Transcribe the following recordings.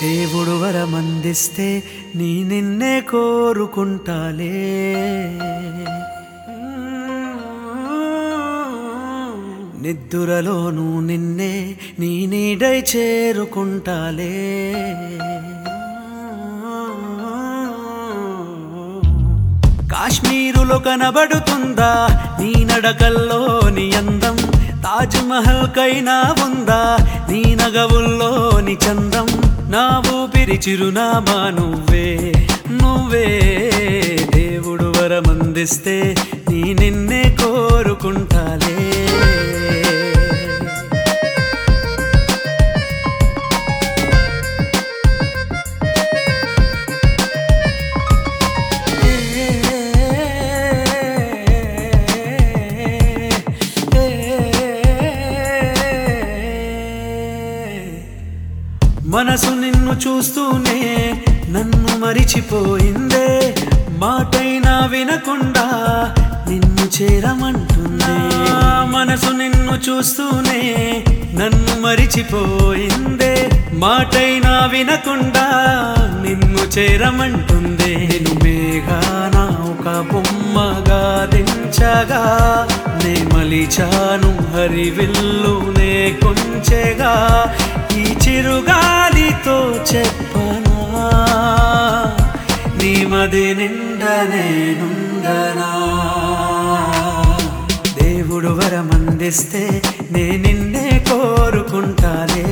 దేవుడు వరమందిస్తే నీ నిన్నే కోరుకుంటాలే నిద్దురలోనూ నిన్నే నీ నీడై చేరుకుంటాలే కాశ్మీరులో కనబడుతుందా నీ నడకల్లోని అందం తాజ్ మహల్ కైనా ఉందా నీ నగవుల్లోని చందం నా ఊపిరి చిరునామా నువ్వే నువ్వే దేవుడు వరమందిస్తే నీ నిన్నే కోరుకుంటాలే మనసు నిన్ను చూస్తూనే నన్ను మరిచిపోయిందే మాటైనా వినకుండా నిన్ను చేరమంటుందే మనసు నిన్ను చూస్తూనే నన్ను మరిచిపోయిందే మాటైనా వినకుండా నిన్ను చేరమంటుందే నేను మేఘాన ఒక బొమ్మగా దించగా నే మలిచాను హరివిల్లు నే కొంచెగా ఈ చిరుగాలితో చెప్పనా నీ మది నిండనే నుండనా దేవుడు వరమందిస్తే నే నిన్నే కోరుకుంటాలే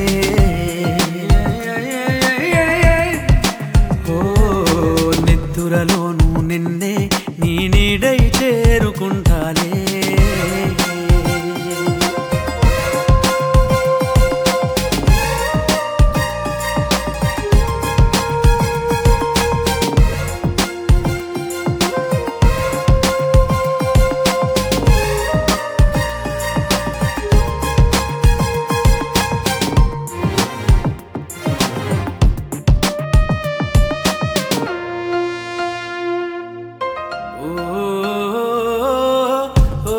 ఓ నిద్దురలోను నిన్నే నీ నీడై చేరుకుంటాలే ఓ ఓ,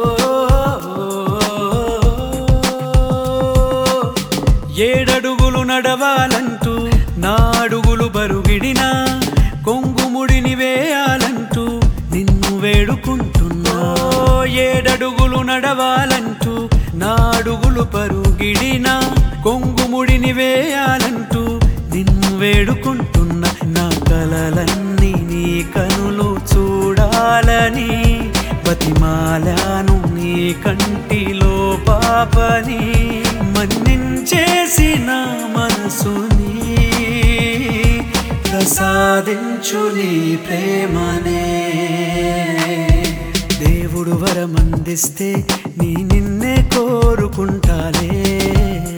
ఏడడుగులు నడవాలంటూ నా అడుగులు బరుగిడినా కొంగుముడిని వేయాలంటూ నిన్ను వేడుకుంటున్నా ఏడడుగులు నడవాలంటూ నా అడుగులు పరుగిడినా కొంగుముడిని వేయాలంటూ నిన్ను వేడుకుంటున్నా నా కలలన్నీ నీ కనులు చూడాలని బతిమాలాను నీ కంటిలో పాపని మన్నించేసి నా మనసుని ప్రసాదించు నీ ప్రేమనే దేవుడు వరమందిస్తే నీ నిన్నే కోరుకుంటాలే